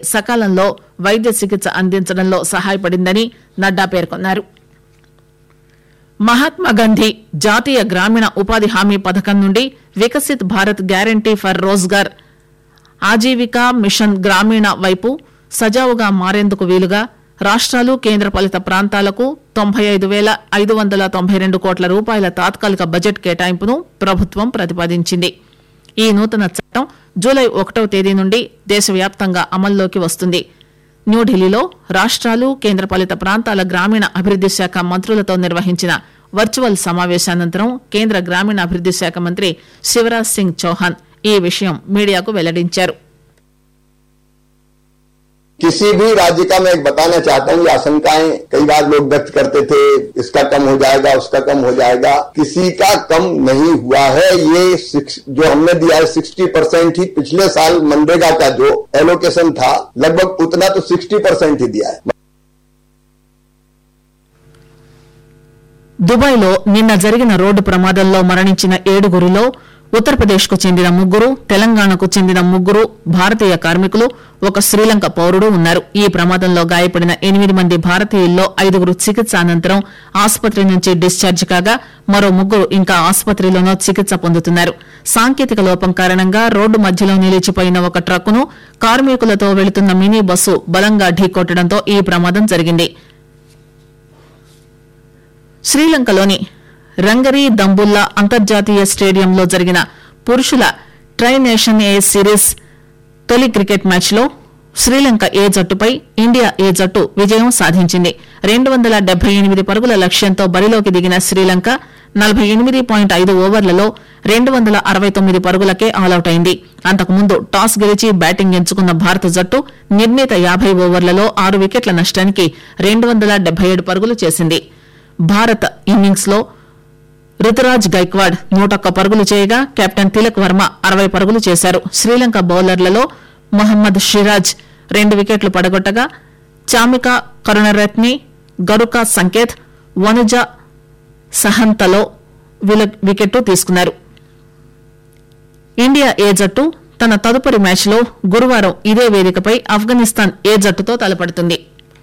సకాలంలో వైద్య చికిత్స అందించడంలో సహాయపడిందని నడ్డా పేర్కొన్నారు మహాత్మాగాంధీ జాతీయ గ్రామీణ ఉపాధి హామీ పథకం నుండి Viksit Bharat guarantee for Rozgar Ajeevika mission Gramin వైపు సజావుగా మారేందుకు వీలుగా రాష్ట్రాలు కేంద్రపాలిత ప్రాంతాలకు తొంభై ఐదు వేల ఐదు వందల తొంభై రెండు కోట్ల రూపాయల తాత్కాలిక బడ్జెట్ కేటాయింపును ప్రభుత్వం ప్రతిపాదించింది ఈ నూతన చట్టం జూలై ఒకటవ తేదీ నుండి దేశవ్యాప్తంగా అమల్లోకి వస్తుంది న్యూఢిల్లీలో రాష్ట్రాలు కేంద్రపాలిత ప్రాంతాల గ్రామీణ అభివృద్ది శాఖ మంత్రులతో నిర్వహించిన వర్చువల్ సమావేశానంతరం కేంద్ర గ్రామీణాభివృద్ది శాఖ మంత్రి శివరాజ్ సింగ్ చౌహాన్ ఈ విషయం మీడియాకు వెల్లడించారు किसी भी राज्य का मैं एक बताना चाहता हूँ ये आशंकाएं कई बार लोग व्यक्त करते थे इसका कम हो जाएगा उसका कम हो जाएगा किसी का कम नहीं हुआ है ये सिक्स- जो हमने दिया है सिक्सटी परसेंट ही पिछले साल मनरेगा का जो एलोकेशन था लगभग उतना तो सिक्सटी परसेंट ही दिया है దుబాయ్లో నిన్న జరిగిన రోడ్డు ప్రమాదంలో మరణించిన ఏడుగురిలో ఉత్తరప్రదేశ్ కు చెందిన ముగ్గురు తెలంగాణకు చెందిన ముగ్గురు భారతీయ కార్మికులు ఒక శ్రీలంక పౌరుడు ఉన్నారు ఈ ప్రమాదంలో గాయపడిన ఎనిమిది మంది భారతీయుల్లో ఐదుగురు చికిత్స అనంతరం ఆసుపత్రి నుంచి డిశ్చార్జ్ కాగా మరో ముగ్గురు ఇంకా ఆసుపత్రిలోనో చికిత్స పొందుతున్నారు సాంకేతిక లోపం కారణంగా రోడ్డు మధ్యలో నిలిచిపోయిన ఒక ట్రక్కును కార్మికులతో వెళుతున్న మినీ బస్సు బలంగా ఢీకొట్టడంతో ఈ ప్రమాదం జరిగింది శ్రీలంకలోని రంగరీ దంబుల్లా అంతర్జాతీయ స్టేడియంలో జరిగిన పురుషుల ట్రై నేషన్ ఏ సిరీస్ తొలి క్రికెట్ మ్యాచ్లో శ్రీలంక ఏ జట్టుపై ఇండియా ఏ జట్టు విజయం సాధించింది రెండు వందల డెబ్బై ఎనిమిది పరుగుల లక్ష్యంతో బరిలోకి దిగిన శ్రీలంక నలభై ఎనిమిది పాయింట్ ఐదు ఓవర్లలో రెండు వందల అరవై తొమ్మిది పరుగులకే ఆలౌట్ అయింది అంతకుముందు టాస్ గెలిచి బ్యాటింగ్ ఎంచుకున్న భారత జట్టు నిర్ణీత యాభై ఓవర్లలో ఆరు వికెట్ల నష్టానికి రెండు వందల డెబ్బై ఏడు పరుగులు చేసింది భారత్ ఇన్నింగ్స్ లో రుతురాజ్ గైక్వాడ్ నూటొక్క పరుగులు చేయగా కెప్టెన్ తిలక్ వర్మ అరవై పరుగులు చేశారు శ్రీలంక బౌలర్లలో మొహమ్మద్ షిరాజ్ రెండు వికెట్లు పడగొట్టగా చామిక కరుణరత్ని గరుక సంకేత్ వనుజ సహంతలో విల- వికెట్టు తీసుకున్నారు ఇండియా ఏ జట్టు తన తదుపరి మ్యాచ్లో గురువారం ఇదే వేదికపై ఆఫ్ఘనిస్తాన్ ఏ జట్టుతో తలపడుతుంది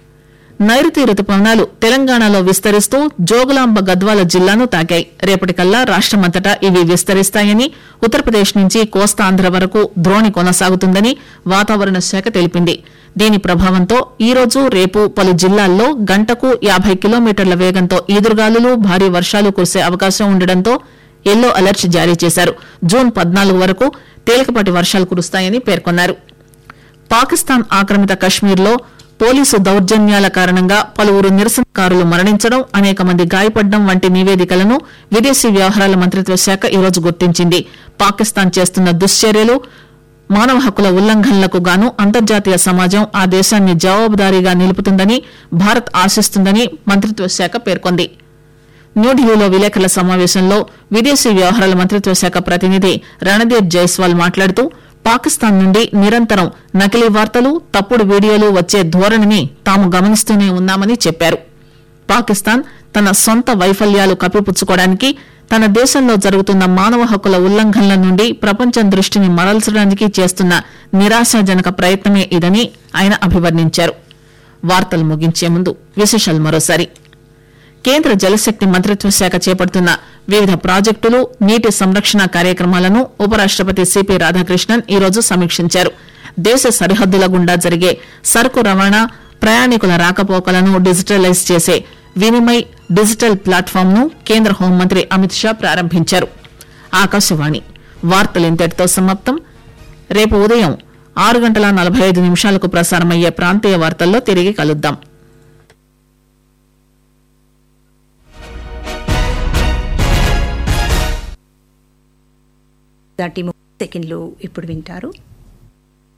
నైరుతి రుతుపవనాలు తెలంగాణలో విస్తరిస్తూ జోగులాంబ గద్వాల జిల్లాను తాకాయి రేపటికల్లా రాష్టమంతటా ఇవి విస్తరిస్తాయని ఉత్తరప్రదేశ్ నుంచి కోస్తాంధ్ర వరకు ద్రోణి కొనసాగుతుందని వాతావరణ శాఖ తెలిపింది దీని ప్రభావంతో ఈ రోజు రేపు పలు జిల్లాల్లో గంటకు యాభై కిలోమీటర్ల వేగంతో ఈదురుగాలులు భారీ వర్షాలు కురిసే అవకాశం ఉండడంతో ఎల్లో అలర్ట్ జారీ చేశారు జూన్ పద్నాలుగు వరకు తేలికపాటి వర్షాలు కురుస్తాయని పేర్కొన్నారు పాకిస్తాన్ ఆక్రమిత కశ్మీర్లో పోలీసు దౌర్జన్యాల కారణంగా పలువురు నిరసనకారులు మరణించడం అనేక మంది గాయపడడం వంటి నివేదికలను విదేశీ వ్యవహారాల మంత్రిత్వ శాఖ ఈరోజు గుర్తించింది పాకిస్తాన్ చేస్తున్న దుశ్చర్యలు మానవ హక్కుల ఉల్లంఘనలకు గాను అంతర్జాతీయ సమాజం ఆ దేశాన్ని జవాబుదారీగా నిలుపుతుందని భారత్ ఆశిస్తుందని మంత్రిత్వ శాఖ పేర్కొంది న్యూఢిల్లీలో విలేకరుల సమావేశంలో విదేశీ వ్యవహారాల మంత్రిత్వ శాఖ ప్రతినిధి రణదీప్ జైస్వాల్ మాట్లాడుతూ పాకిస్తాన్ నుండి నిరంతరం నకిలీ వార్తలు తప్పుడు వీడియోలు వచ్చే ధోరణిని తాము గమనిస్తూనే ఉన్నామని చెప్పారు పాకిస్తాన్ తన సొంత వైఫల్యాలు కప్పిపుచ్చుకోవడానికి తన దేశంలో జరుగుతున్న మానవ హక్కుల ఉల్లంఘనల నుండి ప్రపంచం దృష్టిని మరల్చడానికి చేస్తున్న నిరాశాజనక ప్రయత్నమే ఇదని ఆయన అభివర్ణించారు వార్తలు ముగించే ముందు విశేషాలు మరోసారి కేంద్ర జలశక్తి మంత్రిత్వ శాఖ చేపడుతున్న వివిధ ప్రాజెక్టులు నీటి సంరక్షణ కార్యక్రమాలను ఉపరాష్టపతి సిపి రాధాకృష్ణన్ ఈరోజు సమీక్షించారు దేశ సరిహద్దుల గుండా జరిగే సరుకు రవాణా ప్రయాణికుల రాకపోకలను డిజిటలైజ్ చేసే వినిమయ్ డిజిటల్ ప్లాట్ఫామ్ ను కేంద్ర హోంమంత్రి అమిత్ షా ప్రారంభించారు ఆకాశవాణి వార్తలు ఇంతటితో సమాప్తం రేపు ఉదయం ఆరు గంటల నలభై ఐదు నిమిషాలకు ప్రసారమయ్యే ప్రాంతీయ వార్తల్లో తిరిగి కలుద్దాం దాటి ముప్పై సెకండ్లు ఇప్పుడు వింటారు